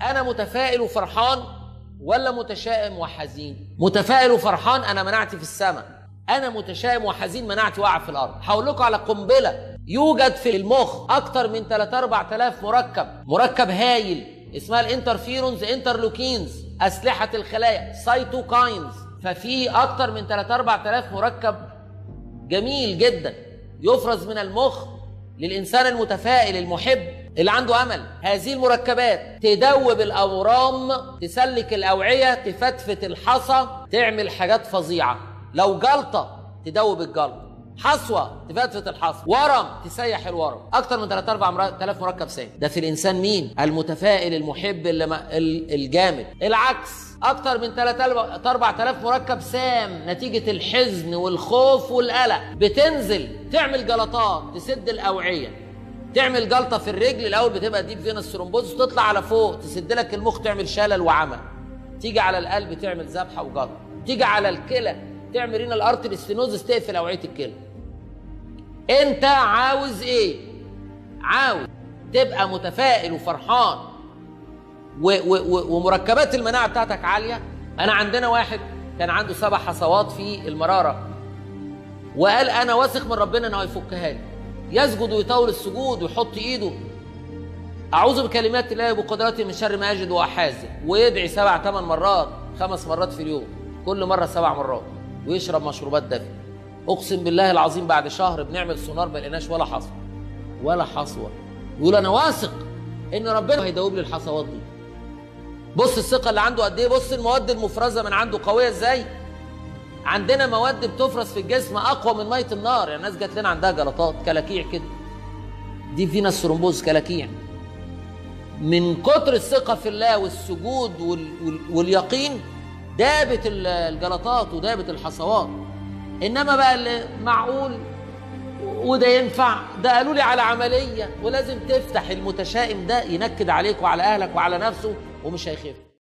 انا متفائل وفرحان ولا متشائم وحزين متفائل وفرحان انا مناعتي في السماء انا متشائم وحزين مناعتي واقعه في الارض هقول لكم على قنبله يوجد في المخ اكتر من 3 4000 مركب مركب هايل اسمها الانترفيرونز انترلوكينز اسلحه الخلايا سايتوكاينز ففي اكتر من 3 4000 مركب جميل جدا يفرز من المخ للانسان المتفائل المحب اللي عنده امل هذه المركبات تدوب الاورام تسلك الاوعيه تفتفت الحصى تعمل حاجات فظيعه لو جلطه تدوب الجلطه حصوه تفتفت الحصوه ورم تسيح الورم اكتر من 3 4000 مركب سام ده في الانسان مين المتفائل المحب اللي ما الجامد العكس اكتر من 3 4000 مركب سام نتيجه الحزن والخوف والقلق بتنزل تعمل جلطات تسد الاوعيه تعمل جلطه في الرجل الاول بتبقى ديب فينس ثرومبوز تطلع على فوق تسد لك المخ تعمل شلل وعمى تيجي على القلب تعمل ذبحه وجلطه تيجي على الكلى تعمل رينا الارتري ستينوزس تقفل اوعيه الكلى انت عاوز ايه عاوز تبقى متفائل وفرحان و و و ومركبات المناعه بتاعتك عاليه انا عندنا واحد كان عنده سبع حصوات في المراره وقال انا واثق من ربنا انه هيفكها لي يسجد ويطول السجود ويحط ايده اعوذ بكلمات الله وبقدرته من شر ما اجد واحاذر ويدعي سبع ثمان مرات خمس مرات في اليوم كل مره سبع مرات ويشرب مشروبات دافئه اقسم بالله العظيم بعد شهر بنعمل سونار ما لقيناش ولا حصوه ولا حصوه يقول انا واثق ان ربنا هيدوب لي الحصوات دي بص الثقه اللي عنده قد ايه بص المواد المفرزه من عنده قويه ازاي عندنا مواد بتفرز في الجسم اقوى من ميه النار يعني الناس جات لنا عندها جلطات كلاكيع كده دي فينا ثرومبوز كلاكيع من كتر الثقه في الله والسجود وال... وال... واليقين دابت الجلطات ودابت الحصوات انما بقى اللي معقول وده ينفع ده قالوا لي على عمليه ولازم تفتح المتشائم ده ينكد عليك وعلى اهلك وعلى نفسه ومش هيخف